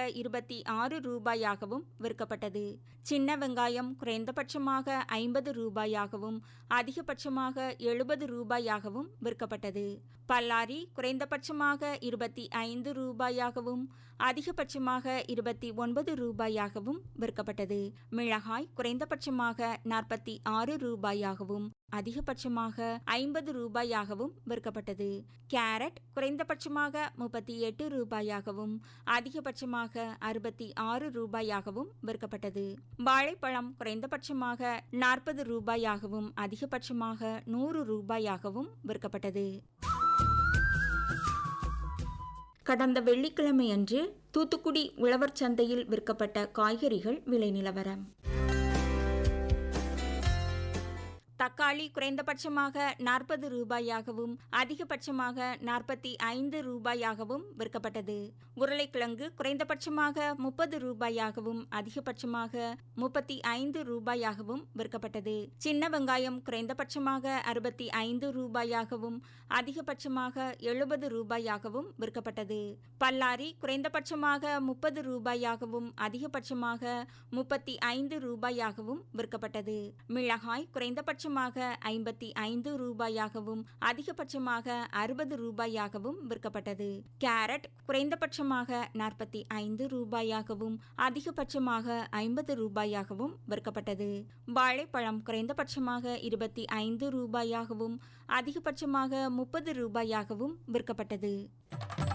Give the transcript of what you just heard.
இருபத்தி ஆறு ரூபாயாகவும் விற்கப்பட்டது சின்ன வெங்காயம் குறைந்தபட்சமாக ஐம்பது ரூபாயாகவும் அதிகபட்சமாக எழுபது ரூபாயாகவும் விற்கப்பட்டது பல்லாரி குறைந்தபட்சமாக இருபத்தி ஐந்து ரூபாயாகவும் அதிகபட்சமாக இருபத்தி ஒன்பது ரூபாயாகவும் விற்கப்பட்டது மிளகாய் குறைந்தபட்சமாக நாற்பத்தி ஆறு ரூபாயாகவும் அதிகபட்சமாக ஐம்பது ரூபாயாகவும் விற்கப்பட்டது கேரட் குறைந்தபட்சமாக முப்பத்தி எட்டு ரூபாயாகவும் அதிகபட்சமாக அறுபத்தி ஆறு ரூபாயாகவும் விற்கப்பட்டது வாழைப்பழம் குறைந்தபட்சமாக நாற்பது ரூபாயாகவும் அதிகபட்சமாக நூறு ரூபாயாகவும் விற்கப்பட்டது கடந்த வெள்ளிக்கிழமையன்று தூத்துக்குடி உழவர் சந்தையில் விற்கப்பட்ட காய்கறிகள் விலை நிலவரம் தக்காளி குறைந்தபட்சமாக நாற்பது ரூபாயாகவும் அதிகபட்சமாக நாற்பத்தி ஐந்து ரூபாயாகவும் விற்கப்பட்டது உருளைக்கிழங்கு குறைந்தபட்சமாக முப்பது ரூபாயாகவும் அதிகபட்சமாக முப்பத்தி ஐந்து ரூபாயாகவும் விற்கப்பட்டது சின்ன வெங்காயம் குறைந்தபட்சமாக அறுபத்தி ஐந்து ரூபாயாகவும் அதிகபட்சமாக எழுபது ரூபாயாகவும் விற்கப்பட்டது பல்லாரி குறைந்தபட்சமாக முப்பது ரூபாயாகவும் அதிகபட்சமாக முப்பத்தி ஐந்து ரூபாயாகவும் விற்கப்பட்டது மிளகாய் குறைந்தபட்ச குறைந்தபட்சமாக ஐம்பத்தி ஐந்து ரூபாயாகவும் அதிகபட்சமாக அறுபது ரூபாயாகவும் விற்கப்பட்டது கேரட் குறைந்தபட்சமாக நாற்பத்தி ஐந்து ரூபாயாகவும் அதிகபட்சமாக ஐம்பது ரூபாயாகவும் விற்கப்பட்டது வாழைப்பழம் குறைந்தபட்சமாக இருபத்தி ஐந்து ரூபாயாகவும் அதிகபட்சமாக முப்பது ரூபாயாகவும் விற்கப்பட்டது